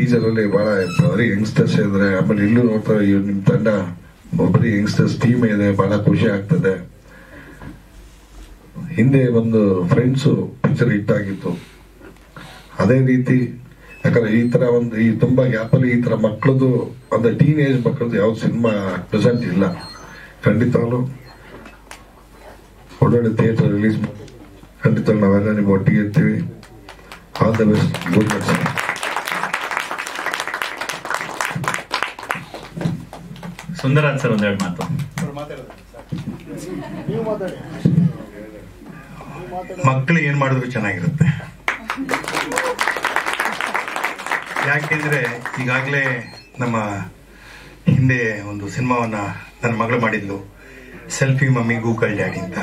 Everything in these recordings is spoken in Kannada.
ಟೀಚರ್ ಅಲ್ಲಿ ಬಹಳ ಬರೀ ಯಂಗ್ಸ್ಟರ್ಸ್ ಇದ್ರೆ ಆಮೇಲೆ ಇಲ್ಲೂ ನೋಡ್ತಾ ಇವ್ ನಿಮ್ ತಂಡ ಬರೀ ಯಂಗ್ಸ್ಟರ್ಸ್ ಟೀಮ್ ಇದೆ ಬಹಳ ಖುಷಿ ಆಗ್ತದೆ ಹಿಂದೆ ಒಂದು ಫ್ರೆಂಡ್ಸ್ ಪಿಕ್ಚರ್ ಹಿಟ್ ಆಗಿತ್ತು ಅದೇ ರೀತಿ ಯಾಕಂದ್ರೆ ಈ ತರ ಒಂದು ಈ ತುಂಬಾ ಗ್ಯಾಪ್ ಅಲ್ಲಿ ಈ ತರ ಮಕ್ಕಳದು ಅಂದ್ರೆ ಟೀನ್ ಏಜ್ ಮಕ್ಕಳದು ಯಾವ ಸಿನಿಮಾ ಪ್ರೆಸೆಂಟ್ ಇಲ್ಲ ಖಂಡಿತವಾಗ್ಲು ಒಳ್ಳೊಳ್ಳೆ ಥಿಯೇಟರ್ ರಿಲೀಸ್ ಖಂಡಿತ ನಾವೆಲ್ಲ ನಿಮ್ಮ ಒಟ್ಟಿಗೆ ಇರ್ತೀವಿ all the best good night sir Sundaraj sir ಒಂದೆರಡು ಮಾತು ಮಕ್ಕಳು ಏನ್ ಮಾಡಿದ್ರು ಚೆನ್ನಾಗಿರುತ್ತೆ ಯಾಕೆಂದ್ರೆ ಈಗಾಗಲೇ ನಮ್ಮ ಹಿಂದೆ ಒಂದು ಸಿನಿಮಾವನ್ನ ನನ್ನ ಮಗಳು ಮಾಡಿದ್ಲು ಸೆಲ್ಫಿ ಮಮ್ಮಿ ಗೂಗಲ್ ಡ್ಯಾಡಿ ಅಂತ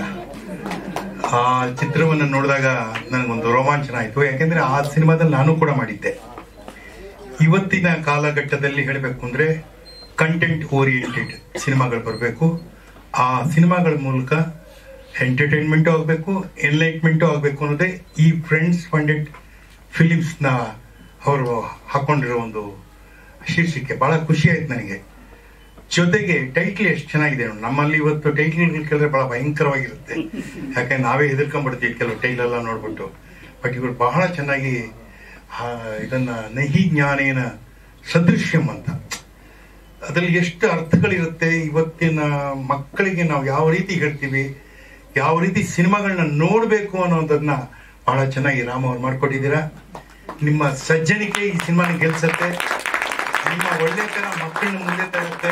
ಆ ಚಿತ್ರವನ್ನು ನೋಡಿದಾಗ ನನಗೊಂದು ರೋಮಾಂಚನ ಆಯ್ತು ಯಾಕೆಂದ್ರೆ ಆ ಸಿನಿಮಾದಲ್ಲಿ ನಾನು ಕೂಡ ಮಾಡಿದ್ದೆ ಇವತ್ತಿನ ಕಾಲಘಟ್ಟದಲ್ಲಿ ಹೇಳಬೇಕು ಅಂದ್ರೆ ಕಂಟೆಂಟ್ ಓರಿಯೆಂಟೆಡ್ ಸಿನಿಮಾಗಳು ಬರಬೇಕು ಆ ಸಿನಿಮಾಗಳ ಮೂಲಕ ಎಂಟರ್ಟೈನ್ಮೆಂಟು ಆಗಬೇಕು ಎನ್ಲೈಟ್ಮೆಂಟು ಆಗಬೇಕು ಅನ್ನೋದೇ ಈ ಫ್ರೆಂಡ್ಸ್ ಫಂಡೆಡ್ ಫಿಲಿಮ್ಸ್ನ ಅವರು ಹಾಕೊಂಡಿರೋ ಒಂದು ಶೀರ್ಷಿಕೆ ಬಹಳ ಖುಷಿ ಆಯ್ತು ನನಗೆ ಜೊತೆಗೆ ಟೈಟ್ಲ್ ಎಷ್ಟು ಚೆನ್ನಾಗಿದೆ ನೋಡಿ. ನಮ್ಮಲ್ಲಿ ಇವತ್ತು ಟೈಟ್ಲ್ಗಳು ಕೇಳಿದ್ರೆ ಬಹಳ ಭಯಂಕರವಾಗಿರುತ್ತೆ ಯಾಕಂದ್ರೆ ನಾವೇ ಹೆದರ್ಕೊಂಡ್ಬಿಡ್ತೀವಿ ಕೆಲವು ಟೈಲ್ ಎಲ್ಲ ನೋಡ್ಬಿಟ್ಟು ಬಟ್ ಇವರು ಬಹಳ ಚೆನ್ನಾಗಿ ಆ, ಇದನ್ನ ನಹಿ ಜ್ಞಾನೇನ ಸದೃಶ್ಯಂ ಅಂತ ಅದ್ರಲ್ಲಿ ಎಷ್ಟು ಅರ್ಥಗಳಿರುತ್ತೆ ಇವತ್ತಿನ ಮಕ್ಕಳಿಗೆ ನಾವು ಯಾವ ರೀತಿ ಹೇಳ್ತೀವಿ ಯಾವ ರೀತಿ ಸಿನಿಮಾಗಳನ್ನ ನೋಡಬೇಕು ಅನ್ನೋದನ್ನ ಬಹಳ ಚೆನ್ನಾಗಿ ರಾಮ ಅವ್ರು ಮಾಡ್ಕೊಟ್ಟಿದ್ದೀರಾ ನಿಮ್ಮ ಸಜ್ಜನಿಕೆ ಈ ಸಿನಿಮಾನ ಗೆಲ್ಸತ್ತೆ ನಿಮ್ಮ ಒಳ್ಳೆತನ ಮಕ್ಕಳನ್ನ ಮುಂದೆ ತರುತ್ತೆ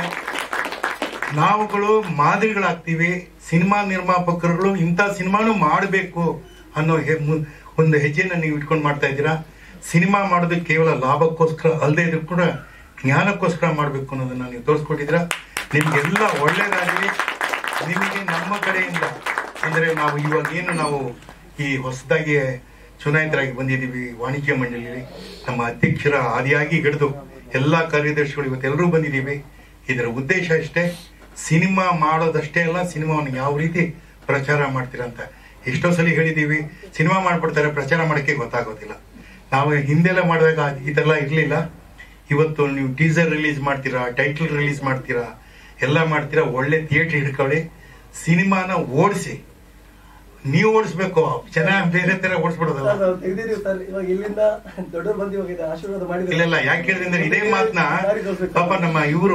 ನಾವುಗಳು ಮಾದರಿಗಳಾಗ್ತೀವಿ ಸಿನಿಮಾ ನಿರ್ಮಾಪಕರುಗಳು ಇಂಥ ಸಿನಿಮಾನು ಮಾಡಬೇಕು ಅನ್ನೋ ಹೆ- ಮು- ಒಂದು ಹೆಜ್ಜೆನ ನೀವು ಇಟ್ಕೊಂಡು ಮಾಡ್ತಾ ಇದ್ದೀರಾ ಸಿನಿಮಾ ಮಾಡೋದು ಕೇವಲ ಲಾಭಕ್ಕೋಸ್ಕರ ಅಲ್ಲದೆ ಇದ್ರು ಕೂಡ ಜ್ಞಾನಕ್ಕೋಸ್ಕರ ಮಾಡಬೇಕು ಅನ್ನೋದನ್ನ ನೀವು ತೋರಿಸ್ಕೊಟ್ಟಿದ್ದೀರಾ ನಿಮ್ಗೆಲ್ಲ ಒಳ್ಳೇದಾಗಲಿ ನಿಮಗೆ ನಮ್ಮ ಕಡೆಯಿಂದ ಅಂದ್ರೆ ನಾವು ಇವಾಗ ಏನು ನಾವು ಈ ಹೊಸದಾಗಿ ಚುನಾಯಿತರಾಗಿ ಬಂದಿದ್ದೀವಿ ವಾಣಿಜ್ಯ ಮಂಡಳಿಯಲ್ಲಿ ನಮ್ಮ ಅಧ್ಯಕ್ಷರ ಆದಿಯಾಗಿ ಹಿಡಿದು ಎಲ್ಲಾ ಕಾರ್ಯದರ್ಶಿಗಳು ಇವತ್ತೆಲ್ಲರೂ ಬಂದಿದ್ದೀವಿ ಇದರ ಉದ್ದೇಶ ಅಷ್ಟೇ ಸಿನಿಮಾ ಮಾಡೋದಷ್ಟೇ ಅಲ್ಲ ಸಿನಿಮಾವನ್ನು ಯಾವ ರೀತಿ ಪ್ರಚಾರ ಮಾಡ್ತೀರಾ ಅಂತ ಎಷ್ಟೋ ಸಲ ಹೇಳಿದೀವಿ ಸಿನಿಮಾ ಮಾಡ್ಬಿಡ್ತಾರೆ ಪ್ರಚಾರ ಮಾಡಕ್ಕೆ ಗೊತ್ತಾಗೋದಿಲ್ಲ ನಾವು ಹಿಂದೆಲ್ಲ ಮಾಡಿದಾಗ ಈ ತರ ಇರ್ಲಿಲ್ಲ ಇವತ್ತು ನೀವು ಟೀಸರ್ ರಿಲೀಸ್ ಮಾಡ್ತೀರಾ ಟೈಟಲ್ ರಿಲೀಸ್ ಮಾಡ್ತೀರಾ ಎಲ್ಲ ಮಾಡ್ತೀರಾ ಒಳ್ಳೆ ಥಿಯೇಟರ್ ಹಿಡ್ಕೊಳ್ಳಿ ಸಿನಿಮಾನ ಓಡಿಸಿ ನೀವು ಓಡಿಸ್ಬೇಕು ಜನ ಬೇರೆ ತರ ಓಡಿಸ್ಬಿಡೋದಲ್ಲ ಸರ್, ನಾವು ತೆಗ್ದಿದೀವಿ ಸರ್ ಇವಾಗ ಇಲ್ಲಿಂದ ದೊಡ್ಡವ್ರು ಬಂದು ಇವಾಗ ಇದು ಆಶೀರ್ವಾದ ಮಾಡಿದ್ರು ಇಲ್ಲ ಇಲ್ಲ ಯಾಕೆ ಹೇಳಿದ್ರೆ ಅಂದ್ರೆ ಇದೇ ಮಾತನ್ನ ಪಾಪ ನಮ್ಮ ಇವರು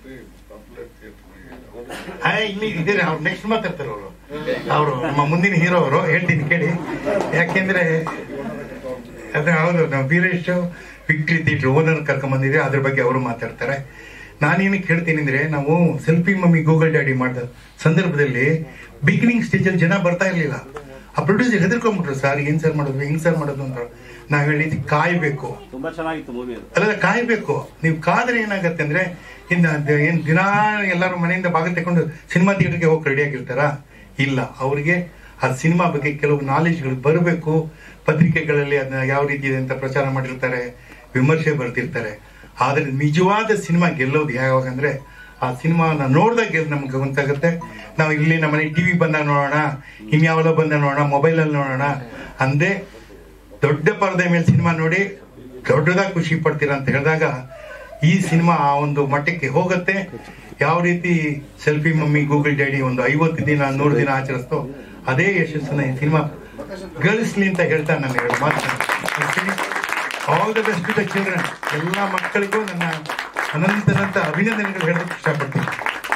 ಇಲ್ಲಿ ಇದೆ ಅವ್ರು ನೆಕ್ಸ್ಟ್ ಮಾತಾಡ್ತಾರೆ ಅವರು ಅವರು ನಮ್ಮ ಮುಂದಿನ ಹೀರೋ ಅವರು ಹೇಳ್ತೀನಿ ಕೇಳಿ ಯಾಕೆಂದ್ರೆ ಅದೇ ಹೌದು ನಾವು ವೀರೇಶ್ ವಿಕ್ಟ್ರಿ ಥಿಯೇಟರ್ ಓನರ್ ಕರ್ಕೊಂಡ್ ಬಂದಿದ್ರೆ ಅದ್ರ ಬಗ್ಗೆ ಅವರು ಮಾತಾಡ್ತಾರೆ ನಾನೇನಕ್ಕೆ ಹೇಳ್ತೀನಿ ಅಂದ್ರೆ ನಾವು ಸೆಲ್ಫಿ ಮಮ್ಮಿ ಗೂಗಲ್ ಡ್ಯಾಡಿ ಮಾಡಿದ ಸಂದರ್ಭದಲ್ಲಿ ಬಿಗಿನಿಂಗ್ ಸ್ಟೇಜ್ ಅಲ್ಲಿ ಜನ ಬರ್ತಾ ಇರ್ಲಿಲ್ಲ ಆ ಪ್ರೊಡ್ಯೂಸರ್ ಹೆದರ್ಕೊಂಡ್ಬಿಟ್ರು ಸರ್ ಏನ್ ಸರ್ ಮಾಡೋದು ಹೆಂಗ್ ಸರ್ ಮಾಡೋದು ಅಂತ ನಾವ್ ಹೇಳಿದ್ ಕಾಯ್ಬೇಕು ತುಂಬಾ ಚೆನ್ನಾಗಿತ್ತು ಮೂವಿ ಅದು ಅಲ್ಲ ಕಾಯ್ಬೇಕು ನೀವು ಕಾದ್ರೆ ಏನಾಗತ್ತೆ ಅಂದ್ರೆ ಇನ್ನ ದ- ಏನ್ ದಿನಾ ಎಲ್ಲರೂ ಮನೆಯಿಂದ ಬಾಗಿಲು ತಕೊಂಡು ಸಿನಿಮಾ ಥಿಯೇಟರ್ಗೆ ಹೋಗಿ ರೆಡಿ ಆಗಿರ್ತಾರ ಇಲ್ಲ ಅವ್ರಿಗೆ ಆ ಸಿನಿಮಾ ಬಗ್ಗೆ ಕೆಲವು ನಾಲೆಜ್ಗಳು ಬರಬೇಕು ಪತ್ರಿಕೆಗಳಲ್ಲಿ ಅದನ್ನ ಯಾವ ರೀತಿ ಇದೆ ಅಂತ ಪ್ರಚಾರ ಮಾಡಿರ್ತಾರೆ ವಿಮರ್ಶೆ ಬರ್ತಿರ್ತಾರೆ ಆದ್ರೆ ನಿಜವಾದ ಸಿನಿಮಾ ಗೆಲ್ಲೋದು ಯಾವಾಗ ಅಂದ್ರೆ ಆ ಸಿನಿಮಾನ ನೋಡಿದಾಗ ಗೆಲ್ ನಮ್ಗೆ ಗೊತ್ತಾಗುತ್ತೆ ನಾವು ಇಲ್ಲಿ ನಮ್ಮ ಮನೆ ಟಿವಿ ಬಂದಾಗ ನೋಡೋಣ ಇನ್ಯಾವಲೋ ಬಂದಾಗ ನೋಡೋಣ ಮೊಬೈಲ್ ಅಲ್ಲಿ ನೋಡೋಣ ಅಂದೇ ದೊಡ್ಡ ಪರದೆ ಮೇಲೆ ಸಿನಿಮಾ ನೋಡಿ ದೊಡ್ಡದಾಗಿ ಖುಷಿ ಪಡ್ತೀರಾ ಅಂತ ಹೇಳಿದಾಗ ಈ ಸಿನಿಮಾ ಆ ಒಂದು ಮಟ್ಟಕ್ಕೆ ಹೋಗುತ್ತೆ ಯಾವ ರೀತಿ ಸೆಲ್ಫಿ ಮಮ್ಮಿ ಗೂಗಲ್ ಡ್ಯಾಡಿ ಒಂದು ಐವತ್ತು ದಿನ ನೂರು ದಿನ ಆಚರಿಸ್ತೋ ಅದೇ ಯಶಸ್ಸನ್ನ ಈ ಸಿನಿಮಾ ಗಳಿಸ್ಲಿ ಅಂತ ಹೇಳ್ತಾ ನನ್ನ ಎರಡು ಮಾತು all the best the children ಎಲ್ಲ ಮಕ್ಕಳಿಗೂ ನನ್ನ ಅನಂತನಂತ ಅಭಿನಂದನೆಗಳು ಹೇಳೋದಕ್ಕೆ ಇಷ್ಟಪಡ್ತೀನಿ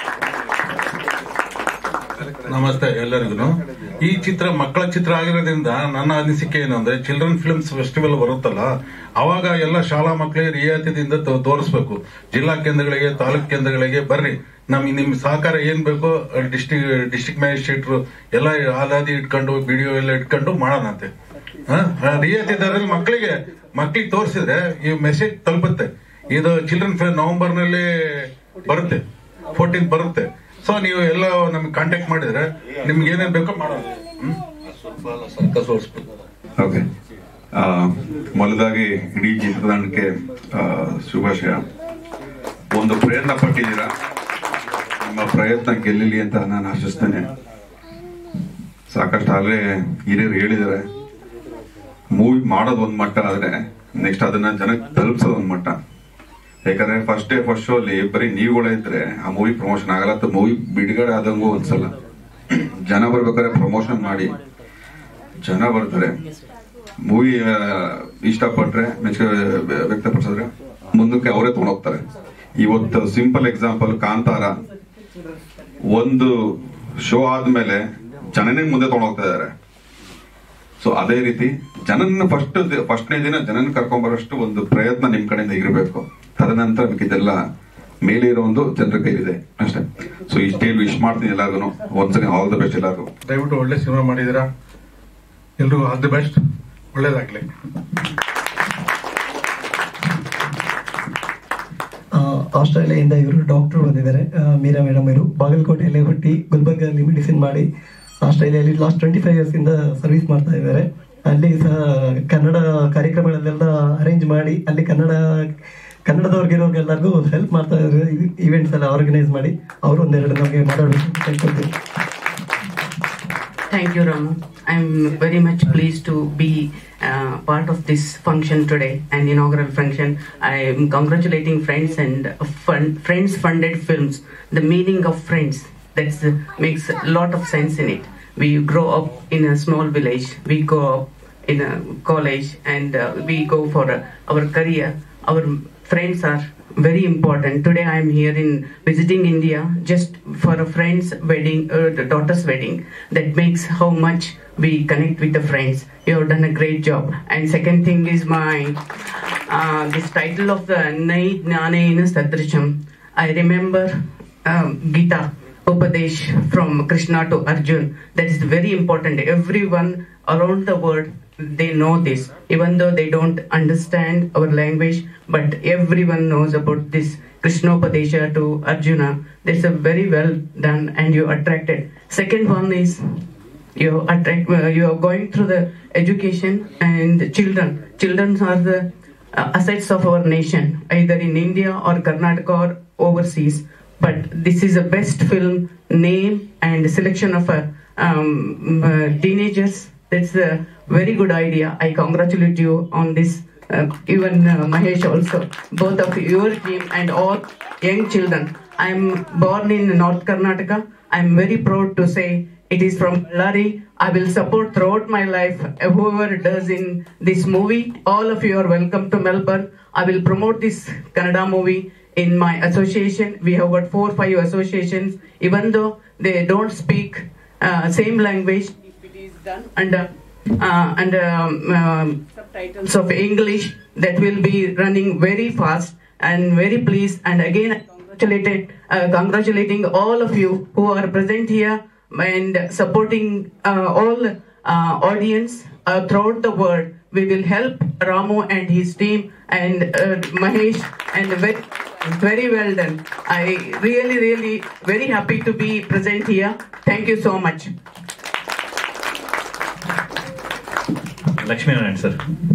ನಮಸ್ತೆ ಎಲ್ಲರಿಗೂ ಈ ಚಿತ್ರ ಮಕ್ಕಳ ಚಿತ್ರ ಆಗಿರೋದ್ರಿಂದ ನನ್ನ ಅನಿಸಿಕೆ ಏನು ಅಂದ್ರೆ ಚಿಲ್ಡ್ರನ್ ಫಿಲ್ಮ್ಸ್ ಫೆಸ್ಟಿವಲ್ ಬರುತ್ತಲ್ಲ ಅವಾಗ ಎಲ್ಲ ಶಾಲಾ ಮಕ್ಕಳಿಗೆ ರಿಯಾಯಿತಿದಿಂದ ತೋ- ತೋರಿಸ್ಬೇಕು ಜಿಲ್ಲಾ ಕೇಂದ್ರಗಳಿಗೆ ತಾಲೂಕ್ ಕೇಂದ್ರಗಳಿಗೆ ಬರ್ರಿ ನಮ್ ನಿಮ್ ಸಹಕಾರ ಏನ್ ಬೇಕೋ ಡಿಸ್ಟಿಕ್ ಡಿಸ್ಟಿಕ್ ಮ್ಯಾಜಿಸ್ಟ್ರೇಟ್ರು ಎಲ್ಲ ಆಲಾದಿ ಇಟ್ಕೊಂಡು ವಿಡಿಯೋ ಎಲ್ಲ ಇಟ್ಕೊಂಡು ಮಾಡೋಣಂತೆ ಹ? ಆ ರಿಯಾಯಿತಿ ದರದಲ್ಲಿ ಮಕ್ಕಳಿಗೆ ಮಕ್ಕಳಿಗೆ ತೋರಿಸಿದ್ರೆ ಈ ಮೆಸೇಜ್ ತಲುಪುತ್ತೆ ಇದು ಚಿಲ್ಡ್ರನ್ ಫಿಲ್ಮ್ ನವೆಂಬರ್ ನಲ್ಲಿ ಬರುತ್ತೆ ಫೋರ್ಟೀನ್ ಬರುತ್ತೆ ಸೊ ನೀವು ಎಲ್ಲ ನಮ್ಗೆ ಕಾಂಟ್ಯಾಕ್ಟ್ ಮಾಡಿದ್ರೆ ನಿಮ್ಗೆ ಏನೇನ್ ಬೇಕೋ ಮಾಡೋಣ ಹ್ಮ್? ಸ್ವಲ್ಪ ಸರ್ಕಸ್ ಓಡಿಸ್ಬೇಕು ಓಕೆ ಆ, ಮೊದಲಾಗಿ ಇಡೀ ಚಿತ್ರತಂಡಕ್ಕೆ ಆ, ಶುಭಾಶಯ ಒಂದು ಪ್ರಯತ್ನ ಪಟ್ಟಿದ್ದೀರಾ ನಿಮ್ಮ ಪ್ರಯತ್ನ ಗೆಲ್ಲಲಿ ಅಂತ ನಾನು ಆಶಿಸ್ತೇನೆ ಸಾಕಷ್ಟು ಆಗಲೇ ಹಿರಿಯರು ಹೇಳಿದ್ದಾರೆ ಮೂವಿ ಮಾಡೋದು ಒಂದ್ ಮಟ್ಟ ಆದ್ರೆ ನೆಕ್ಸ್ಟ್ ಅದನ್ನ ಜನಕ್ಕೆ ತಲುಪಿಸೋದು ಒಂದ್ ಮಟ್ಟ ಯಾಕಂದ್ರೆ ಫಸ್ಟ್ ಡೇ ಫಸ್ಟ್ ಶೋ ಅಲ್ಲಿ ಬರೀ ನೀವುಗಳೇ ಇದ್ರೆ ಆ ಮೂವಿ ಪ್ರಮೋಷನ್ ಆಗಲ್ಲ ಮೂವಿ ಬಿಡುಗಡೆ ಆದಂಗೂ ಒಂದ್ಸಲ ಜನ ಬರ್ಬೇಕಾದ್ರೆ ಪ್ರಮೋಷನ್ ಮಾಡಿ ಜನ ಬರ್ತಾರೆ ಮೂವಿ ಇಷ್ಟಪಟ್ರೆ ಮೆಚ್ಚುಗೆ ವ್ಯಕ್ತಪಡಿಸಿದ್ರೆ ಮುಂದಕ್ಕೆ ಅವರೇ ತಗೊಂಡೋಗ್ತಾರೆ ಇವತ್ತು ಸಿಂಪಲ್ ಎಕ್ಸಾಂಪಲ್ ಕಾಂತಾರ ಒಂದು ಶೋ ಆದ್ಮೇಲೆ ಜನನೇ ಮುಂದೆ ತಗೊಂಡೋಗ್ತಾ ಇದಾರೆ ಸೊ ಅದೇ ರೀತಿ ಜನನ ಫಸ್ಟ್ ಫಸ್ಟ್ನೇ ದಿನ ಜನನ ಕರ್ಕೊಂಬರೋಷ್ಟು ಒಂದು ಪ್ರಯತ್ನ ನಿಮ್ ಕಡೆಯಿಂದ ಇರಬೇಕು ತದನಂತರ ಇದೆಲ್ಲ ಮೇಲೆ ಇರೋ ಒಂದು ಜನರ ಕೈಲಿದೆ ಅಷ್ಟೇ ಸೊ ಇಷ್ಟೇ ವಿಶ್ ಮಾಡ್ತೀನಿ ಎಲ್ಲಾರ್ಗು ಒಂದ್ಸರಿ ಆಲ್ ದ ಬೆಸ್ಟ್ ಎಲ್ಲಾರ್ಗು ದಯವಿಟ್ಟು ಒಳ್ಳೆ ಸಿನಿಮಾ ಮಾಡಿದ್ದೀರಾ ಎಲ್ರಿಗೂ ಆಲ್ ದಿ ಬೆಸ್ಟ್ ಒಳ್ಳೇದಾಗ್ಲಿ ಆ, ಆಸ್ಟ್ರೇಲಿಯಾದಿಂದ ಇವರು ಡಾಕ್ಟರ್ ಬಂದಿದ್ದಾರೆ ಆ, ಮೀರಾ ಮೇಡಮ್ ಇವರು ಬಾಗಲಕೋಟೆಯಲ್ಲಿ ಹುಟ್ಟಿ ಗುಲ್ಬರ್ಗಲ್ಲಿ ಮೆಡಿಸಿನ್ ಮಾಡಿ ಆಸ್ಟ್ರೇಲಿಯಾದಲ್ಲಿ ಲಾಸ್ಟ್ ಟ್ವೆಂಟಿ ಫೈವ್ ಇಯರ್ಸ್ ಇಂದ ಸರ್ವಿಸ್ ಮಾಡ್ತಾ ಇದ್ದಾರೆ ಅಲ್ಲಿ ಸಹ ಕನ್ನಡ ಕಾರ್ಯಕ್ರಮಗಳನ್ನೆಲ್ಲ ಅರೇಂಜ್ ಮಾಡಿ ಅಲ್ಲಿ ಕನ್ನಡ ಕನ್ನಡದವ್ರಿಗಿರೋರ್ಗೆಲ್ಲರಿಗೂ ಹೆಲ್ಪ್ ಮಾಡ್ತಾ ಇದ್ದಾರೆ ಇವೆಂಟ್ಸ್ ಎಲ್ಲ ಆರ್ಗನೈಸ್ ಮಾಡಿ ಅವರು ಒಂದೆರಡು ನಮಗೆ ಮಾತಾಡಬೇಕು ಅಂತ ಕೇಳ್ಕೊಳ್ತೀನಿ Thank you, Ramu. I'm very much pleased to be uh, part of this function today, an inaugural function. I'm congratulating friends and fund, friends funded films. The meaning of friends that makes a lot of sense in it. We grow up in a small village. We go up in a college, and uh, we go for uh, our career. Our friends are very important. Today I am here in visiting India just for a friend's wedding, uh, the daughter's wedding. That makes how much we connect with the friends. You have done a great job. And second thing is my uh, this title of the Nai Jnanena Sadrisham. I remember um, Gita Upadesh from Krishna to Arjun. That is very important. Everyone around the world they know this, even though they don't understand our language, but everyone knows about this Krishnopadesha to Arjuna. That's a very well done, and you attracted. Second one is you attract. Uh, you are going through the education and the children. Children are the uh, assets of our nation, either in India or Karnataka or overseas. But this is a best film name and selection of uh, um, uh, teenagers. That's a very good idea. I congratulate you on this. Uh, even uh, Mahesh also, both of your team and all young children. I'm born in North Karnataka. I'm very proud to say it is from Ballari. I will support throughout my life uh, whoever does in this movie. All of you are welcome to Melbourne. I will promote this Kannada movie in my association. We have got four, five associations. Even though they don't speak uh, same language, if it is done under uh, under um, um, subtitles of English, that will be running very fast and very pleased. And again, I congratulated, uh, congratulating all of you who are present here and supporting uh, all uh, audience uh, throughout the world. We will help Ramu and his team and uh, Mahesh and very, very well done. I really, really very happy to be present here. Thank you so much. Lakshminarayan sir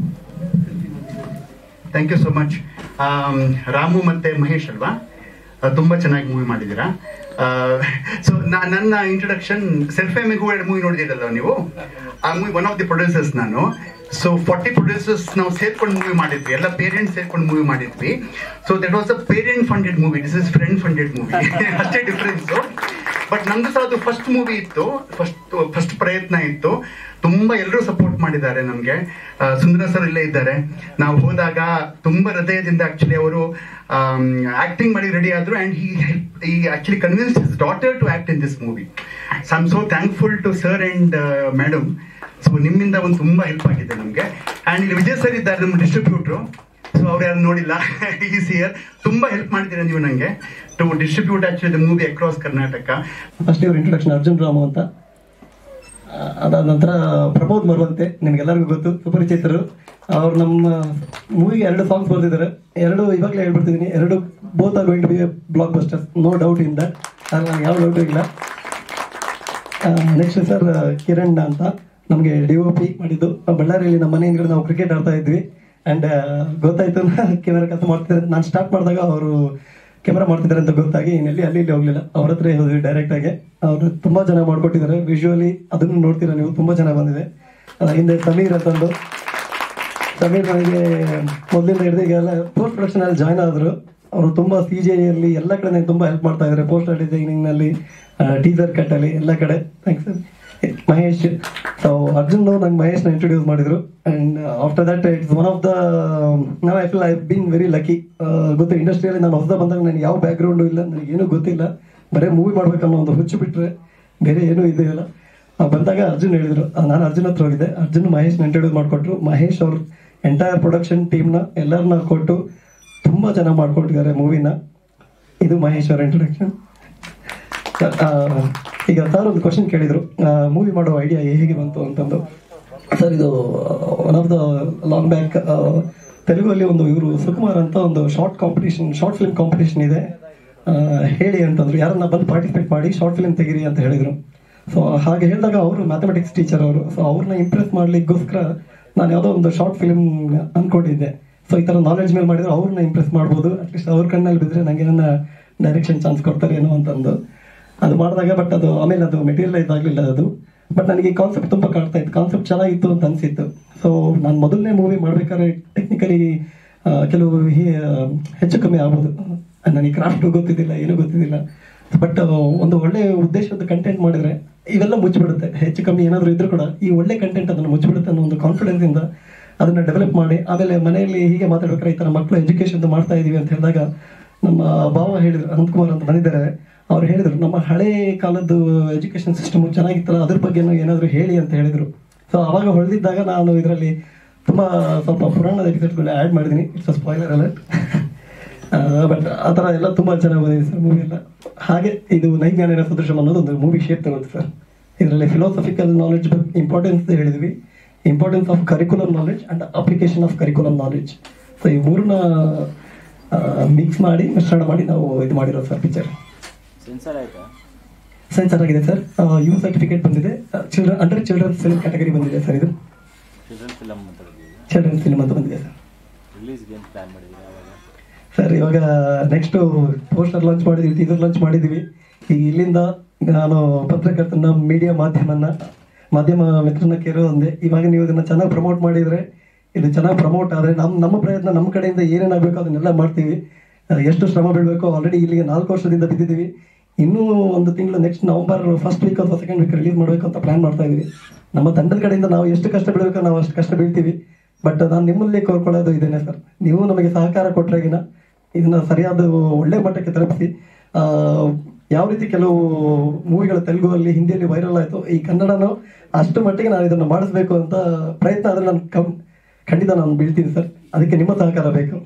thank you so much Ramu ಮತ್ತೆ ಮಹೇಶ್ ಅಲ್ವಾ ಆ, ತುಂಬಾ ಚೆನ್ನಾಗಿ ಮೂವಿ ಮಾಡಿದ್ದೀರಾ ಸೊ ನನ್ನ ಇಂಟ್ರೊಡಕ್ಷನ್ ಸೆಲ್ಫ್ ಎಮಿಗೂ ಎರಡು ಮೂವಿ ನೋಡಿದಿರಲ್ಲ ನೀವು ಆ movie one of the producers ನಾನು ಸೊ ಫಾರ್ಟಿ ಪ್ರೊಡ್ಯೂಸರ್ಸ್ ನಾವು ಸೇರ್ಕೊಂಡು ಮೂವಿ ಮಾಡಿದ್ವಿ ಎಲ್ಲ ಪೇರೆಂಟ್ಸ್ ಸೇರ್ಕೊಂಡು ಮೂವಿ ಮಾಡಿದ್ವಿ so that was a parent funded movie this is friend funded movie ಅಷ್ಟೇ ಡಿಫ್ರೆನ್ಸು ಬಟ್ ನಮ್ದು ಸಹ ಅದು ಫಸ್ಟ್ ಮೂವಿ ಇತ್ತು ಫಸ್ಟ್ ಫಸ್ಟ್ ಪ್ರಯತ್ನ ಇತ್ತು ತುಂಬಾ ಎಲ್ಲರೂ ಸಪೋರ್ಟ್ ಮಾಡಿದ್ದಾರೆ ನಮ್ಗೆ ಆ, ಸುಂದರ ಸರ್ ಇಲ್ಲೇ ಇದ್ದಾರೆ ನಾವು ಹೋದಾಗ ತುಂಬಾ ಹೃದಯದಿಂದ ಆಕ್ಚುಲಿ ಅವರು ಆಕ್ಟಿಂಗ್ ಮಾಡಿ ರೆಡಿ ಆದ್ರು ಅಂಡ್ ಹಿ ಈ actually convince his daughter to act in this movie so I'm so thankful to sir and madam so ನಿಮ್ಮಿಂದ ಒಂದು ತುಂಬಾ ಹೆಲ್ಪ್ ಆಗಿದೆ ನಮ್ಗೆ ಅಂಡ್ ಇಲ್ಲಿ ವಿಜಯ್ ಸರ್ ಇದ್ದಾರೆ ನಮ್ಮ ಡಿಸ್ಟ್ರಿಬ್ಯೂಟ್ರು ಸೊ ಅವ್ರು ಯಾರು ನೋಡಿಲ್ಲ ಈಸ್ ಇಯರ್ ತುಂಬಾ ಹೆಲ್ಪ್ ಮಾಡಿದ್ದೀರಾ ನೀವು ನಂಗೆ to distribute actually the movie across Karnataka first ಇವ್ರ ಇಂಟ್ರೊಡಕ್ಷನ್ ಅರ್ಜುನ್ ರಾಮು ಅಂತ ಆ, ಅದಾದ ನಂತರ ಪ್ರಮೋದ್ ಮರುವಂತೆ ನಿಮ್ಗೆಲ್ಲರಿಗೂ ಗೊತ್ತು ಸುಪರಿಚಿತರು ಅವ್ರು ನಮ್ಮ ಮೂವಿಗೆ ಎರಡು ಸಾಂಗ್ಸ್ ಬರ್ತಿದ್ದಾರೆ ಎರಡು ಇವಾಗಲೇ ಹೇಳ್ಬಿಡ್ತಿದ್ದೀನಿ ಎರಡು both are going to be blockbusters no doubt in that ಅದ್ರಲ್ಲಿ ನಂಗೆ ಯಾವ ಡೌಟು ಇಲ್ಲ ನೆಕ್ಸ್ಟ್ ಸರ್ ಕಿರಣ್ ಅಂತ ನಮಗೆ ಡಿ ಒ ಪಿ ಮಾಡಿದ್ದು ಬಳ್ಳಾರಿಯಲ್ಲಿ ನಮ್ಮ ಮನೆ ಹಿಂದ್ಗಡೆ ನಾವು ಕ್ರಿಕೆಟ್ ಆಡ್ತಾ ಇದ್ವಿ ಅಂಡ್ ಗೊತ್ತಾಯ್ತು ಕ್ಯಾಮೆರಾ ಕೆಲಸ ಮಾಡ್ತಿದ್ದಾರೆ ನಾನು ಸ್ಟಾರ್ಟ್ ಮಾಡಿದಾಗ ಅವರು ಕ್ಯಾಮೆರಾ ಮಾಡ್ತಿದ್ದಾರೆ ಅಂತ ಗೊತ್ತಾಗಿ ಇನ್ನೆಲ್ಲಿ ಅಲ್ಲಿ ಇಲ್ಲಿ ಹೋಗ್ಲಿಲ್ಲ ಅವ್ರ ಹತ್ರ ಹೋದ್ವಿ ಡೈರೆಕ್ಟ್ ಆಗಿ ಅವರು ತುಂಬಾ ಚೆನ್ನಾಗಿ ಮಾಡ್ಕೊಟ್ಟಿದ್ದಾರೆ ವಿಜುವಲಿ ಅದನ್ನು ನೋಡ್ತೀರಾ ನೀವು ತುಂಬಾ ಚೆನ್ನಾಗಿ ಬಂದಿದೆ ಅದ್ರ ಹಿಂದೆ ಸಮೀರ್ ಅಂತಂದು ಸಮೀರ್ ನನಗೆ ಮೊದಲಿಂದ ಹಿಡಿದು ಈಗೆಲ್ಲ ಪೋಸ್ಟ್ ಪ್ರೊಡಕ್ಷನ್ ಅಲ್ಲಿ ಜಾಯ್ನ್ ಆದ್ರು ಅವರು ತುಂಬಾ ಸಿ ಜೆ ಅಲ್ಲಿ ಎಲ್ಲ ಕಡೆ ನಂಗೆ ತುಂಬಾ ಹೆಲ್ಪ್ ಮಾಡ್ತಾ ಇದ್ದಾರೆ ಪೋಸ್ಟರ್ ಡಿಸೈನಿಂಗ್ ನಲ್ಲಿ ಟೀಸರ್ ಕಟ್ ಅಲ್ಲಿ ಎಲ್ಲ ಕಡೆ ಥ್ಯಾಂಕ್ಸ್ ಮಹೇಶ್ ಸೊ ಅರ್ಜುನ್ ನಂಗೆ ಮಹೇಶ್ನ ಇಂಟ್ರೊಡ್ಯೂಸ್ ಮಾಡಿದ್ರು and after that it's one of the ನಾವು I feel I been very lucky ಗೊತ್ತು ಇಂಡಸ್ಟ್ರಿಯಲ್ಲಿ ನಾನು ಹೊಸದ ಬಂದಾಗ ನನಗೆ ಯಾವ ಬ್ಯಾಕ್ ಗ್ರೌಂಡು ಇಲ್ಲ ನನಗೆ ಏನೂ ಗೊತ್ತಿಲ್ಲ ಬರೀ ಮೂವಿ ಮಾಡ್ಬೇಕನ್ನೋ ಒಂದು ಹುಚ್ಚು ಬಿಟ್ರೆ ಬೇರೆ ಏನೂ ಇದೆ ಇಲ್ಲ ಆ, ಬಂದಾಗ ಅರ್ಜುನ್ ಹೇಳಿದ್ರು ಆ, ನಾನು ಅರ್ಜುನ್ ಹತ್ರ ಹೋಗಿದ್ದೆ ಅರ್ಜುನ್ ಮಹೇಶ್ನ ಇಂಟ್ರೊಡ್ಯೂಸ್ ಮಾಡಿಕೊಟ್ರು ಮಹೇಶ್ ಅವ್ರ ಎಂಟೈರ್ ಪ್ರೊಡಕ್ಷನ್ ಟೀಮ್ನ ಎಲ್ಲರನ್ನ ಕೊಟ್ಟು ತುಂಬಾ ಚೆನ್ನಾಗಿ ಮಾಡ್ಕೊಟ್ಟಿದ್ದಾರೆ ಮೂವಿನ ಇದು ಮಹೇಶ್ ಅವರ ಇಂಟ್ರೊಡಕ್ಷನ್ ಈಗ ಸರ್ ಒಂದು ಕ್ವಶನ್ ಕೇಳಿದ್ರು ಮೂವಿ ಮಾಡೋ ಐಡಿಯಾ ಹೇಗೆ ಬಂತು ಅಂತಂದು ಸರ್ ಇದು one of the long back ತೆಲುಗಲ್ಲಿ ಒಂದು ಇವರು ಸುಕುಮಾರ್ ಅಂತ ಒಂದು short competition short film competition ಇದೆ ಆ, ಹೇಳಿ ಅಂತಂದ್ರು ಯಾರನ್ನ ಬಂದು ಪಾರ್ಟಿಸಿಪೇಟ್ ಮಾಡಿ ಶಾರ್ಟ್ ಫಿಲ್ಮ್ ತೆಗೀರಿ ಅಂತ ಹೇಳಿದ್ರು ಸೊ ಹಾಗೆ ಹೇಳಿದಾಗ ಅವರು ಮ್ಯಾಥಮೆಟಿಕ್ಸ್ ಟೀಚರ್ ಅವರು ಸೊ ಅವ್ರನ್ನ ಇಂಪ್ರೆಸ್ ಮಾಡ್ಲಿಕ್ಕೋಸ್ಕರ ನಾನು ಯಾವುದೋ ಒಂದು ಶಾರ್ಟ್ ಫಿಲ್ಮ್ ಅನ್ಕೊಂಡಿದ್ದೆ ಸೊ ಈ ತರ ನಾಲೆಡ್ಜ್ ಮೇಲೆ ಮಾಡಿದ್ರೆ ಅವ್ರನ್ನ ಇಂಪ್ರೆಸ್ ಮಾಡ್ಬೋದು ಅಟ್ಲೀಸ್ಟ್ ಅವ್ರ ಕಣ್ಣಲ್ಲಿ ಬಿದ್ರೆ ನಂಗೆ ನನ್ನ ಡೈರೆಕ್ಷನ್ ಚಾನ್ಸ್ ಕೊಡ್ತಾರೆ ಏನೋ ಅಂತಂದು ಅದು ಮಾಡಿದಾಗ ಬಟ್ ಅದು ಆಮೇಲೆ ಅದು ಮೆಟೀರಿಯಲೈಸ್ ಆಗಲಿಲ್ಲ ಅದು ಬಟ್ ನನಗೆ ಕಾನ್ಸೆಪ್ಟ್ ತುಂಬಾ ಕಾಡ್ತಾ ಇತ್ತು ಕಾನ್ಸೆಪ್ಟ್ ಚೆನ್ನಾಗಿತ್ತು ಅಂತ ಅನ್ಸಿತ್ತು ಸೊ ನಾನು ಮೊದಲನೇ ಮೂವಿ ಮಾಡ್ಬೇಕಾದ್ರೆ ಟೆಕ್ನಿಕಲಿ ಕೆಲವು ಹಿ- ಆ, ಹೆಚ್ಚು ಕಮ್ಮಿ ಆಗ್ಬೋದು ನನಗೆ ಕ್ರಾಫ್ಟ್ ಗೊತ್ತಿದ್ದಿಲ್ಲ ಏನೂ ಗೊತ್ತಿದ್ದಿಲ್ಲ ಬಟ್ ಒಂದು ಒಳ್ಳೆ ಉದ್ದೇಶದ ಕಂಟೆಂಟ್ ಮಾಡಿದ್ರೆ ಇವೆಲ್ಲ ಮುಚ್ಚಿಬಿಡುತ್ತೆ ಹೆಚ್ಚು ಕಮ್ಮಿ ಏನಾದರೂ ಇದ್ರೂ ಕೂಡ ಈ ಒಳ್ಳೆ ಕಂಟೆಂಟ್ ಅದನ್ನು ಮುಚ್ಚಿಬಿಡುತ್ತೆ ಅನ್ನೋ ಒಂದು ಕಾನ್ಫಿಡೆನ್ಸ್ ಇಂದ ಅದನ್ನ ಡೆವಲಪ್ ಮಾಡಿ ಆಮೇಲೆ ಮನೆಯಲ್ಲಿ ಹೀಗೆ ಮಾತಾಡ್ಬೇಕಾದ್ರೆ ಈ ತರ ಮಕ್ಕಳು ಎಜುಕೇಶನ್ ಮಾಡ್ತಾ ಇದೀವಿ ಅಂತ ಹೇಳಿದಾಗ ನಮ್ಮ ಭಾವ ಹೇಳಿದ್ರು ಅನಂತಕುಮಾರ್ ಅಂತ ಬಂದಿದ್ದಾರೆ ಅವ್ರು ಹೇಳಿದ್ರು ನಮ್ಮ ಹಳೆ ಕಾಲದ್ದು ಎಜುಕೇಶನ್ ಸಿಸ್ಟಮ್ ಚೆನ್ನಾಗಿತ್ತಲ್ಲ ಅದ್ರ ಬಗ್ಗೆನೂ ಏನಾದ್ರು ಹೇಳಿ ಅಂತ ಹೇಳಿದ್ರು ಸೊ ಅವಾಗ ಹೊಳೆದಿದ್ದಾಗ ನಾನು ಇದರಲ್ಲಿ ತುಂಬಾ ಸ್ವಲ್ಪ ಪುರಾಣದ ಎಪಿಸೋಡ್ಗಳು ಆ್ಯಡ್ ಮಾಡಿದ್ದೀನಿ ಇಟ್ಸ್ ಸ್ಪಾಯ್ಲರ್ ಅಲರ್ಟ್ ಬಟ್ ಆ ಥರ ಎಲ್ಲ ತುಂಬಾ ಚೆನ್ನಾಗಿ ಬಂದಿದೆ ಸರ್ ಮೂವಿ ಎಲ್ಲ ಹಾಗೆ ಇದು ನೈಜ್ಞಾನಿಕ ಸದೃಶಂ ಅನ್ನೋದು ಒಂದು ಮೂವಿ ಶೇಪ್ ತಗೊಂಡು ಸರ್ ಇದರಲ್ಲಿ ಫಿಲಾಸಫಿಕಲ್ ನಾಲೆಡ್ಜ್ ಇಂಪಾರ್ಟೆನ್ಸ್ ಹೇಳಿದ್ವಿ importance of curricular knowledge and application of curricular knowledge so ಈ ಮೂರನ್ನ ಮಿಕ್ಸ್ ಮಾಡಿ ಮಿಶ್ರಣ ಮಾಡಿ ನಾವು ಇದು ಮಾಡಿರೋದು ಸರ್ ಪಿಕ್ಚರ್ ಸೆನ್ಸರ್ ಆಯ್ತಾ ಸೆನ್ಸರ್ ಆಗಿದೆ ಸರ್ ಯು ಸರ್ಟಿಫಿಕೇಟ್ ಬಂದಿದೆ children under children's film category ಬಂದಿದೆ ಸರ್ ಇದು ಚಿಲ್ಡ್ರನ್ ಫಿಲಮ್ ಮಾತಾಡಿದ್ದೀವಿ ಚಿಲ್ಡ್ರನ್ಸ್ ಫಿಲ್ಮ್ ಅಂತ ಬಂದಿದೆ ಸರ್ ರಿಲೀಸ್ಗೆ ಏನು ಪ್ಲಾನ್ ಮಾಡಿದ್ದೀರಾ ಯಾವಾಗ ಸರ್ ಇವಾಗ ನೆಕ್ಸ್ಟ್ ಪೋಸ್ಟರ್ ಲಾಂಚ್ ಮಾಡಿದ್ವಿ ಟೀಸರ್ ಲಾಂಚ್ ಮಾಡಿದ್ವಿ ಈಗ ಇಲ್ಲಿಂದ ನಾನು ಪತ್ರಕರ್ತನ ಮೀಡಿಯಾ ಮಾಧ್ಯಮನ ಮಾಧ್ಯಮ ಮಿತ್ರನ ಕೇರೋ ಒಂದೇ ಇವಾಗ ನೀವು ಇದನ್ನ ಚೆನ್ನಾಗಿ ಪ್ರಮೋಟ್ ಮಾಡಿದ್ರೆ ಇದು ಚೆನ್ನಾಗಿ ಪ್ರಮೋಟ್ ಆದ್ರೆ ನಮ್ಮ ನಮ್ಮ ಪ್ರಯತ್ನ ನಮ್ಮ ಕಡೆಯಿಂದ ಏನೇನಾಗಬೇಕು ಅದನ್ನೆಲ್ಲ ಮಾಡ್ತೀವಿ ಆ, ಎಷ್ಟು ಶ್ರಮ ಬೀಳಬೇಕು ಆಲ್ರೆಡಿ ಇಲ್ಲಿಗೆ ನಾಲ್ಕು ವರ್ಷದಿಂದ ಬಿದ್ದಿದ್ದೀವಿ ಇನ್ನೂ ಒಂದು ತಿಂಗಳು ನೆಕ್ಸ್ಟ್ ನವೆಂಬರ್ ಫಸ್ಟ್ ವೀಕ್ ಅಥವಾ ಸೆಕೆಂಡ್ ವೀಕ್ ರಿಲೀಸ್ ಮಾಡಬೇಕು ಅಂತ ಪ್ಲಾನ್ ಮಾಡ್ತಾ ಇದೀವಿ ನಮ್ಮ ತಂಡದ ಕಡೆಯಿಂದ ನಾವು ಎಷ್ಟು ಕಷ್ಟ ಬೀಳಬೇಕು ನಾವು ಅಷ್ಟು ಕಷ್ಟ ಬೀಳ್ತೀವಿ ಬಟ್ ನಾನು ನಿಮ್ಮಲ್ಲಿ ಕೋರ್ಕೊಳ್ಳೋದು ಇದೇನೆ ಸರ್ ನೀವು ನಮಗೆ ಸಹಕಾರ ಕೊಟ್ರಾಗಿನ ಇದನ್ನ ಸರಿಯಾದ ಒಳ್ಳೆ ಮಟ್ಟಕ್ಕೆ ತಲುಪಿಸಿ ಆ, ಯಾವ ರೀತಿ ಕೆಲವು ಮೂವಿಗಳು ತೆಲುಗುವಲ್ಲಿ ಹಿಂದಿಯಲ್ಲಿ ವೈರಲ್ ಆಯ್ತು ಈ ಕನ್ನಡನೂ ಅಷ್ಟು ಮಟ್ಟಿಗೆ ನಾನು ಇದನ್ನ ಮಾಡಿಸ್ಬೇಕು ಅಂತ ಪ್ರಯತ್ನ ಆದ್ರೆ ನಾನು ಕಮ್ ಖಂಡಿತ ನಾನು ಬೀಳ್ತೀನಿ ಸರ್ ಅದಕ್ಕೆ ನಿಮ್ಮ ಸಹಕಾರ ಬೇಕು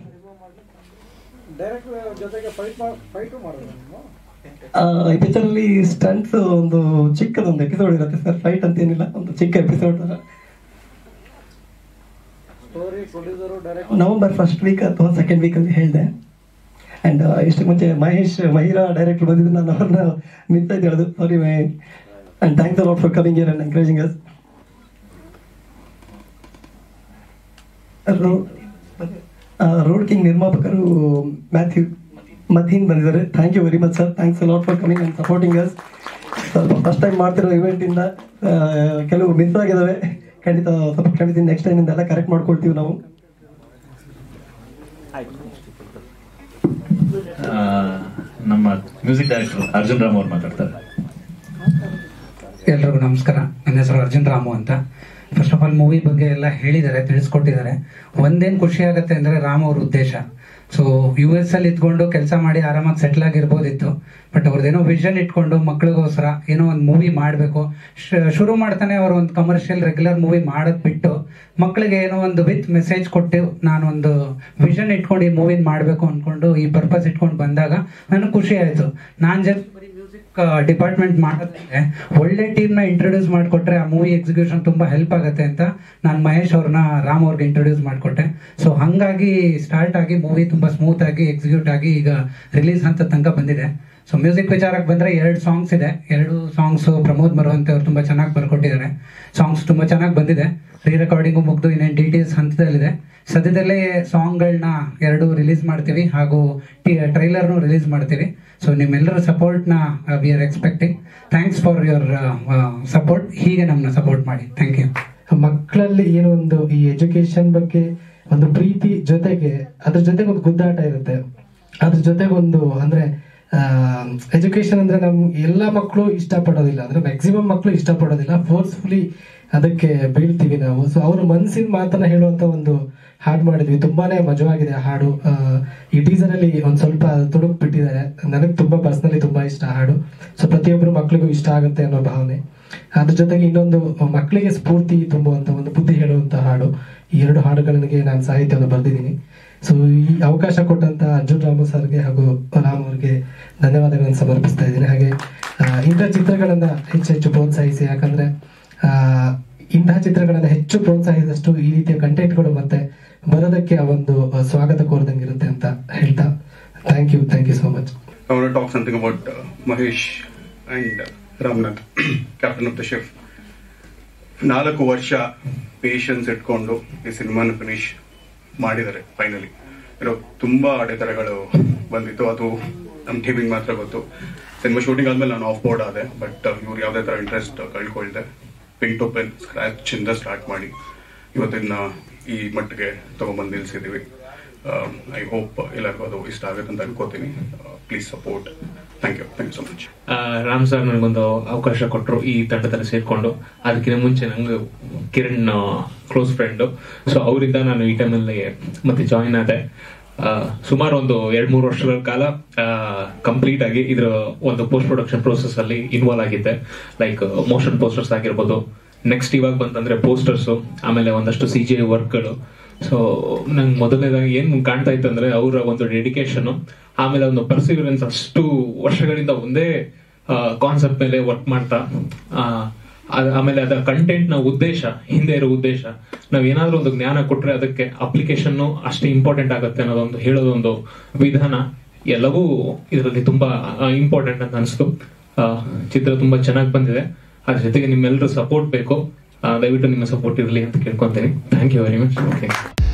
ಆ, ಈ ಪಿಕ್ಚರ್ ಅಲ್ಲಿ ಸ್ಟಂಟ್ಸ್ ಒಂದು ಚಿಕ್ಕದೊಂದು ಎಪಿಸೋಡ್ ಇರುತ್ತೆ ಸರ್ ಫೈಟ್ ಅಂತ ಏನಿಲ್ಲ ಒಂದು ಚಿಕ್ಕ ಎಪಿಸೋಡ್ ನವೆಂಬರ್ ಫಸ್ಟ್ ವೀಕ್ ಅಥವಾ ಸೆಕೆಂಡ್ ವೀಕ್ ಅಲ್ಲಿ ಹೇಳಿದೆ ಅಂಡ್ ಇಷ್ಟು ಮುಂಚೆ ಮಹೇಶ್ ಮಹಿರಾ ಡೈರೆಕ್ಟರ್ ಬಂದಿದ್ದು ನಾನು ಅವ್ರನ್ನ ಮಿಸ್ ಆಯ್ತು ಹೇಳೋದು sorry and thanks a lot for coming here and encouraging us road king ನಿರ್ಮಾಪಕರು ಮ್ಯಾಥ್ಯೂ ಮಥೀನ್ ಬಂದಿದ್ದಾರೆ thank you very much sir thanks lot for coming and supporting us ಸ್ವಲ್ಪ ಫಸ್ಟ್ ಟೈಮ್ ಮಾಡ್ತಿರೋ ಇವೆಂಟ್ ಇಂದ ಆ, ಕೆಲವು ಮಿಸ್ ಆಗಿದಾವೆ ಖಂಡಿತ ಸ್ವಲ್ಪ ಖಂಡಿತ ನೆಕ್ಸ್ಟ್ ಟೈಮ್ ಇಂದ ಎಲ್ಲ ಕರೆಕ್ಟ್ ಮಾಡ್ಕೊಳ್ತೀವಿ ನಾವು ಆ, ನಮ್ಮ ಮ್ಯೂಸಿಕ್ ಡೈರೆಕ್ಟರ್ ಅರ್ಜುನ್ ರಾಮ್ ಅವ್ರು ಮಾತಾಡ್ತಾರೆ ಎಲ್ರಿಗೂ ನಮಸ್ಕಾರ ನನ್ನ ಹೆಸರು ಅರ್ಜುನ್ ರಾಮು ಅಂತ ಫಸ್ಟ್ ಆಫ್ ಆಲ್ ಮೂವಿ ಬಗ್ಗೆ ಎಲ್ಲ ಹೇಳಿದ್ದಾರೆ ತಿಳಿಸ್ಕೊಟ್ಟಿದ್ದಾರೆ ಒಂದೇನ್ ಖುಷಿ ಆಗುತ್ತೆ ಅಂದ್ರೆ ರಾಮ್ ಅವ್ರ ಉದ್ದೇಶ ಸೊ ಯು ಎಸ್ ಅಲ್ಲಿ ಇದ್ಕೊಂಡು ಕೆಲಸ ಮಾಡಿ ಆರಾಮಾಗಿ ಸೆಟ್ಲ್ ಆಗಿರ್ಬೋದಿತ್ತು ಬಟ್ ಅವ್ರದ್ದೇನೋ ವಿಷನ್ ಇಟ್ಕೊಂಡು ಮಕ್ಳಿಗೋಸ್ಕರ ಏನೋ ಒಂದು ಮೂವಿ ಮಾಡಬೇಕು ಶುರು ಮಾಡ್ತಾನೆ ಅವ್ರು ಒಂದು ಕಮರ್ಷಿಯಲ್ ರೆಗ್ಯುಲರ್ ಮೂವಿ ಮಾಡೋದ್ ಬಿಟ್ಟು ಮಕ್ಕಳಿಗೆ ಏನೋ ಒಂದು ವಿತ್ ಮೆಸೇಜ್ ಕೊಟ್ಟು ನಾನು ಒಂದು ವಿಷನ್ ಇಟ್ಕೊಂಡು ಈ ಮೂವಿನ ಮಾಡಬೇಕು ಅನ್ಕೊಂಡು ಈ ಪರ್ಪಸ್ ಇಟ್ಕೊಂಡು ಬಂದಾಗ ನನಗೆ ಖುಷಿ ಆಯ್ತು ನಾನ್ ಜಸ್ಟ್ ಡಿಪಾರ್ಟ್ಮೆಂಟ್ ಮಾಡೋದಕ್ಕೆ ಒಳ್ಳೆ ಟೀಮ್ ನ ಇಂಟ್ರೊಡ್ಯೂಸ್ ಮಾಡಿಕೊಟ್ರೆ ಆ ಮೂವಿ ಎಕ್ಸಿಕ್ಯೂಷನ್ ತುಂಬಾ ಹೆಲ್ಪ್ ಆಗುತ್ತೆ ಅಂತ ನಾನು ಮಹೇಶ್ ಅವ್ರನ್ನ ರಾಮ್ ಅವ್ರಿಗೆ ಇಂಟ್ರೊಡ್ಯೂಸ್ ಮಾಡಿಕೊಟ್ಟೆ ಸೊ ಹಂಗಾಗಿ ಸ್ಟಾರ್ಟ್ ಆಗಿ ಮೂವಿ ತುಂಬಾ ಸ್ಮೂತ್ ಆಗಿ ಎಕ್ಸಿಕ್ಯೂಟ್ ಆಗಿ ಈಗ ರಿಲೀಸ್ ಅಂತ ತನಕ ಬಂದಿದೆ ಸೊ ಮ್ಯೂಸಿಕ್ ವಿಚಾರಕ್ಕೆ ಬಂದ್ರೆ ಎರಡು ಸಾಂಗ್ಸ್ ಇದೆ ಎರಡು ಸಾಂಗ್ಸ್ ಪ್ರಮೋದ್ ಮರುವಂತೆ ಅವ್ರು ತುಂಬಾ ಚೆನ್ನಾಗಿ ಬರ್ಕೊಟ್ಟಿದ್ದಾರೆ ಸಾಂಗ್ಸ್ ತುಂಬಾ ಚೆನ್ನಾಗಿ ಬಂದಿದೆ ರೀ ರೆಕಾರ್ಡಿಂಗು ಮುಗ್ದು ಇನ್ನೇನು ಡಿ ಟಿ ಎಸ್ ಹಂತದಲ್ಲಿದೆ ಸದ್ಯದಲ್ಲೇ ಸಾಂಗ್ಗಳನ್ನ ಎರಡು ರಿಲೀಸ್ ಮಾಡ್ತೀವಿ ಹಾಗೂ ಟ್ರೈಲರ್ನು ರಿಲೀಸ್ ಮಾಡ್ತೀವಿ ಸೊ ನಿಮ್ಮೆಲ್ಲರ ಸಪೋರ್ಟ್ನ we are expecting thanks for your support ಹೀಗೆ ನಮ್ಮನ್ನ ಸಪೋರ್ಟ್ ಮಾಡಿ ಥ್ಯಾಂಕ್ ಯು ಮಕ್ಕಳಲ್ಲಿ ಏನೋ ಒಂದು ಈ ಎಜುಕೇಶನ್ ಬಗ್ಗೆ ಒಂದು ಪ್ರೀತಿ ಜೊತೆಗೆ ಅದ್ರ ಜೊತೆಗೆ ಒಂದು ಗುದ್ದಾಟ ಇರುತ್ತೆ ಅದ್ರ ಜೊತೆಗೆ ಒಂದು ಅಂದ್ರೆ ಎಜುಕೇಶನ್ ಅಂದ್ರೆ ನಮ್ ಎಲ್ಲಾ ಮಕ್ಕಳು ಇಷ್ಟಪಡೋದಿಲ್ಲ ಅಂದ್ರೆ ಮ್ಯಾಕ್ಸಿಮಮ್ ಮಕ್ಕಳು ಇಷ್ಟಪಡೋದಿಲ್ಲ ಫೋರ್ಸ್ಫುಲಿ ಅದಕ್ಕೆ ಬೀಳ್ತೀವಿ ನಾವು ಸೊ ಅವ್ರ ಮನಸ್ಸಿನ ಮಾತನ್ನ ಹೇಳುವಂತ ಒಂದು ಹಾಡು ಮಾಡಿದ್ವಿ ತುಂಬಾನೇ ಮಜವಾಗಿದೆ ಆ ಹಾಡು ಆ, ಈ ಟೀಸರ್ ಅಲ್ಲಿ ಒಂದ್ ಸ್ವಲ್ಪ ತುಡುಕ್ ಬಿಟ್ಟಿದ್ದಾರೆ ನನಗೆ ತುಂಬಾ ಪರ್ಸನಲಿ ತುಂಬಾ ಇಷ್ಟ ಆ ಹಾಡು ಸೊ ಪ್ರತಿಯೊಬ್ಬರು ಮಕ್ಳಿಗೂ ಇಷ್ಟ ಆಗುತ್ತೆ ಅನ್ನೋ ಭಾವನೆ ಅದ್ರ ಜೊತೆಗೆ ಇನ್ನೊಂದು ಮಕ್ಕಳಿಗೆ ಸ್ಫೂರ್ತಿ ತುಂಬುವಂತ ಒಂದು ಬುದ್ಧಿ ಹೇಳುವಂತ ಹಾಡು ಈ ಎರಡು ಹಾಡುಗಳಿಗೆ ನಾನು ಸಾಹಿತ್ಯವನ್ನು ಬರೆದಿದ್ದೀನಿ ಸೊ ಈ ಅವಕಾಶ ಕೊಟ್ಟಂತ ಅರ್ಜುನ್ ರಾಮು ಸರ್ಗೆ ಹಾಗೂ ರಾಮ್ ಅವ್ರಿಗೆ ಧನ್ಯವಾದಗಳನ್ನು ಸಮರ್ಪಿಸ್ತಾ ಇದ್ದೀನಿ ಹಾಗೆ ಆ, ಇಂಥ ಚಿತ್ರಗಳನ್ನ ಹೆಚ್ಚು ಹೆಚ್ಚು ಪ್ರೋತ್ಸಾಹಿಸಿ ಯಾಕಂದ್ರೆ ಆ, ಇಂತಹ ಚಿತ್ರಗಳನ್ನ ಹೆಚ್ಚು ಪ್ರೋತ್ಸಾಹಿಸಿದಷ್ಟು ಈ ರೀತಿಯ ಕಂಟೆಂಟ್ಗಳು ಮತ್ತೆ ಬರೋದಕ್ಕೆ ಆ ಒಂದು ಆ, ಸ್ವಾಗತ ಕೋರ್ದಂಗಿರುತ್ತೆ ಅಂತ ಹೇಳ್ತಾ thank you thank you so much I want to talk something about uh, Mahesh and uh, Ramnath, captain of the ship. ನಾಲ್ಕು ವರ್ಷ ಪೇಷನ್ಸ್ ಇಟ್ಕೊಂಡು ಈ ಸಿನಿಮಾನ ಫಿನಿಶ್ ಮಾಡಿದ್ದಾರೆ ಫೈನಲಿ ಇರೋ ತುಂಬಾ ಅಡೆತಡೆಗಳು ಬಂದಿತ್ತು ಅದು ನಮ್ಮ ಟೀಮಿಗೆ ಮಾತ್ರ ಗೊತ್ತು ಸಿನಿಮಾ ಶೂಟಿಂಗ್ ಆದ್ಮೇಲೆ ನಾನು ಆಫ್ ಬೋರ್ಡ್ ಆದೆ ಬಟ್ ಇವ್ರು ಯಾವುದೇ ತರ ಇಂಟ್ರೆಸ್ಟ್ ಕಳ್ಕೊಳ್ದೆ ಪಿನ್ ಟು ಪೆನ್ ಸ್ಕ್ರಾಚ್ ಇಂದ ಸ್ಟಾರ್ಟ್ ಮಾಡಿ ಇವತ್ತಿನ ಈ ಮಟ್ಟಿಗೆ ತಗೊಂಡ್ಬಂದು ನಿಲ್ಸಿದೀವಿ ಐ ಹೋಪ್ ಎಲ್ಲರಿಗೂ ಅದು ಇಷ್ಟ ಆಗುತ್ತೆ ಅಂತ ಅನ್ಕೋತೀನಿ please support thank you thank you so much ಆ, ರಾಮ್ ಸರ್ ನನಗೊಂದು ಅವಕಾಶ ಕೊಟ್ಟರು ಈ ತಂಡದಲ್ಲಿ ಸೇರ್ಕೊಂಡು ಅದಕ್ಕಿಂತ ಮುಂಚೆ ನಂಗೆ ಕಿರಣ್ ಕ್ಲೋಸ್ ಫ್ರೆಂಡ್ ಸೊ ಅವರಿಂದ ನಾನು ಈ ಟೈಮಲ್ಲಿ ಮತ್ತೆ ಜಾಯಿನ್ ಆದೆ ಆ, ಸುಮಾರು ಒಂದು ಎರಡ್ ಮೂರು ವರ್ಷಗಳ ಕಾಲ ಕಂಪ್ಲೀಟ್ ಆಗಿ ಇದ್ರ ಒಂದು ಪೋಸ್ಟ್ ಪ್ರೊಡಕ್ಷನ್ ಪ್ರೋಸೆಸ್ ಅಲ್ಲಿ ಇನ್ವಾಲ್ವ್ ಆಗಿದ್ದೆ ಲೈಕ್ ಮೋಷನ್ ಪೋಸ್ಟರ್ಸ್ ಆಗಿರ್ಬೋದು ನೆಕ್ಸ್ಟ್ ಇವಾಗ ಬಂತಂದ್ರೆ ಪೋಸ್ಟರ್ಸ್ ಆಮೇಲೆ ಒಂದಷ್ಟು ಸಿ ಜಿ ಐ ವರ್ಕ್ಗಳು ಸೊ ನಂಗೆ ಮೊದಲನೇದಾಗಿ ಏನ್ ಕಾಣ್ತಾ ಇತ್ತು ಅಂದ್ರೆ ಅವರ ಒಂದು ಡೆಡಿಕೇಶನ್ ಆಮೇಲೆ ಒಂದು ಪರ್ಸಿವರೆನ್ಸ್ ಅಷ್ಟು ವರ್ಷಗಳಿಂದ ಒಂದೇ ಕಾನ್ಸೆಪ್ಟ್ ಮೇಲೆ ವರ್ಕ್ ಮಾಡ್ತಾ ಆ, ಅದ್- ಆಮೇಲೆ ಅದರ ಕಂಟೆಂಟ್ ನ ಉದ್ದೇಶ ಹಿಂದೆ ಇರೋ ಉದ್ದೇಶ ನಾವ್ ಏನಾದ್ರೂ ಒಂದು ಜ್ಞಾನ ಕೊಟ್ರೆ ಅದಕ್ಕೆ ಅಪ್ಲಿಕೇಶನ್ ಅಷ್ಟೇ ಇಂಪಾರ್ಟೆಂಟ್ ಆಗುತ್ತೆ ಅನ್ನೋದೊಂದು ಹೇಳೋದೊಂದು ವಿಧಾನ ಎಲ್ಲವೂ ಇದರಲ್ಲಿ ತುಂಬಾ ಇಂಪಾರ್ಟೆಂಟ್ ಅಂತ ಅನಿಸ್ತು ಆ, ಚಿತ್ರ ತುಂಬಾ ಚೆನ್ನಾಗಿ ಬಂದಿದೆ ಅದ್ರ ಜೊತೆಗೆ ನಿಮ್ಮೆಲ್ಲರೂ ಸಪೋರ್ಟ್ ಬೇಕು ಆ, ದಯವಿಟ್ಟು ನಿಮ್ಮ ಸಪೋರ್ಟ್ ಇರಲಿ ಅಂತ ಕೇಳ್ಕೊಂತೀನಿ thank you very much okay